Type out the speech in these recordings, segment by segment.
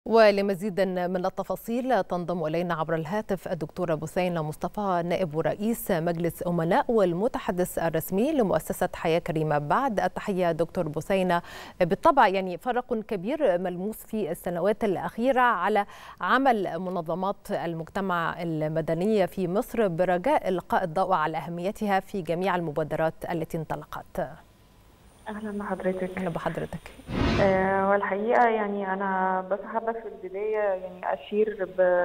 ولمزيد من التفاصيل تنضم الينا عبر الهاتف الدكتوره بثينه مصطفى نائب رئيس مجلس امناء والمتحدث الرسمي لمؤسسه حياه كريمه بعد التحيه دكتور بثينه بالطبع يعني فرق كبير ملموس في السنوات الاخيره على عمل منظمات المجتمع المدني في مصر برجاء القاء الضوء على اهميتها في جميع المبادرات التي انطلقت. اهلا بحضرتك اهلا بحضرتك آه والحقيقه يعني انا بس حابه في البدايه يعني اشير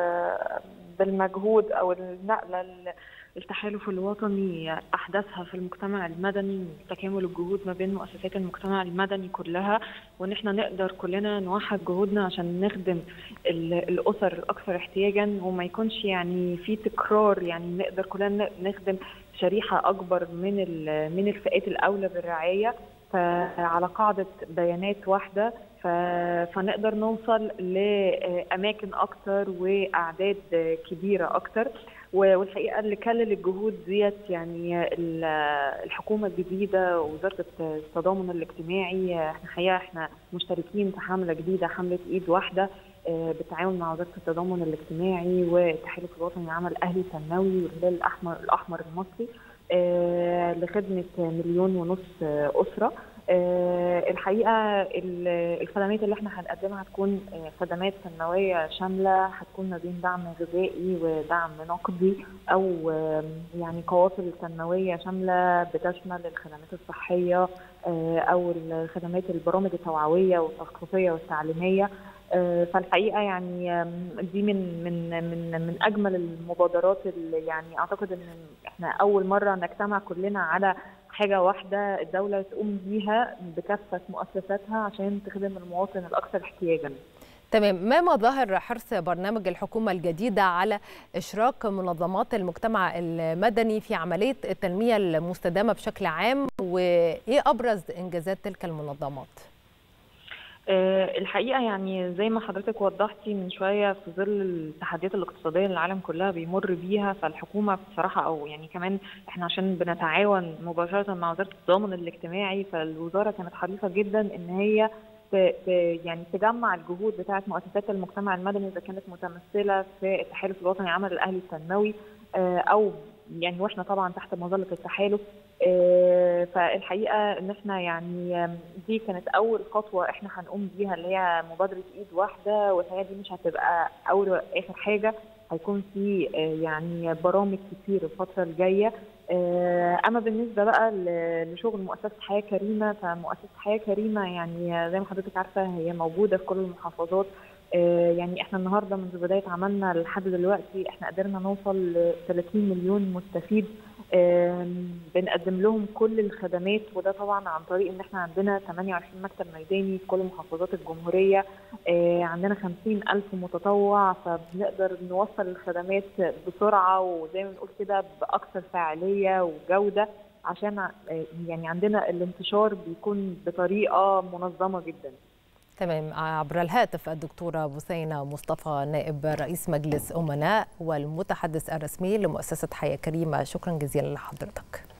بالمجهود او النقله التحالف الوطني احدثها في المجتمع المدني تكامل الجهود ما بين مؤسسات المجتمع المدني كلها وان احنا نقدر كلنا نوحد جهودنا عشان نخدم الاسر الاكثر احتياجا وما يكونش يعني في تكرار يعني نقدر كلنا نخدم شريحه اكبر من من الفئات الاولى بالرعايه فعلى قاعدة بيانات واحدة فنقدر نوصل لأماكن أكتر وأعداد كبيرة أكتر والحقيقة اللي كلل الجهود ديت يعني الحكومة الجديدة ووزارة التضامن الاجتماعي احنا حقيقة احنا مشتركين في حملة جديدة حملة إيد واحدة بالتعاون مع وزارة التضامن الاجتماعي والتحالف الوطني للعمل الأهلي التنموي والهلال الأحمر الأحمر المصري آه لخدمة مليون ونص آه أسرة آه الحقيقة الخدمات اللي احنا هنقدمها هتكون خدمات تنموية شاملة هتكون ما بين دعم غذائي ودعم نقدي أو يعني قوافل تنموية شاملة بتشمل الخدمات الصحية أو الخدمات البرامج التوعوية والتثقيفية والتعليمية فالحقيقه يعني دي من من من من اجمل المبادرات اللي يعني اعتقد ان احنا اول مره نجتمع كلنا على حاجه واحده الدوله تقوم بيها بكافه مؤسساتها عشان تخدم المواطن الاكثر احتياجا. تمام ما مظاهر حرص برنامج الحكومة الجديدة على إشراك منظمات المجتمع المدني في عملية التنمية المستدامة بشكل عام وإيه أبرز إنجازات تلك المنظمات؟ الحقيقه يعني زي ما حضرتك وضحتي من شويه في ظل التحديات الاقتصاديه اللي العالم كلها بيمر بيها فالحكومه بصراحه او يعني كمان احنا عشان بنتعاون مباشره مع وزاره التضامن الاجتماعي فالوزاره كانت حريصه جدا ان هي يعني تجمع الجهود بتاعه مؤسسات المجتمع المدني اذا كانت متمثله في التحالف الوطني العمل الاهلي التنموي او يعني واحنا طبعا تحت مظله التحالف فالحقيقه ان احنا يعني دي كانت اول خطوه احنا هنقوم بيها اللي هي مبادره ايد واحده والحقيقه دي مش هتبقى اول واخر حاجه هيكون في يعني برامج كتير الفتره الجايه اما بالنسبه بقى لشغل مؤسسه حياه كريمه فمؤسسه حياه كريمه يعني زي ما حضرتك عارفه هي موجوده في كل المحافظات يعني احنا النهارده منذ بدايه عملنا لحد دلوقتي احنا قدرنا نوصل ل 30 مليون مستفيد بنقدم لهم كل الخدمات وده طبعا عن طريق ان احنا عندنا 28 مكتب ميداني في كل محافظات الجمهوريه عندنا 50 الف متطوع فبنقدر نوصل الخدمات بسرعه وزي ما بنقول كده باكثر فاعليه وجوده عشان يعني عندنا الانتشار بيكون بطريقه منظمه جدا تمام عبر الهاتف الدكتورة بثينة مصطفى نائب رئيس مجلس أمناء والمتحدث الرسمي لمؤسسة حياة كريمة شكرا جزيلا لحضرتك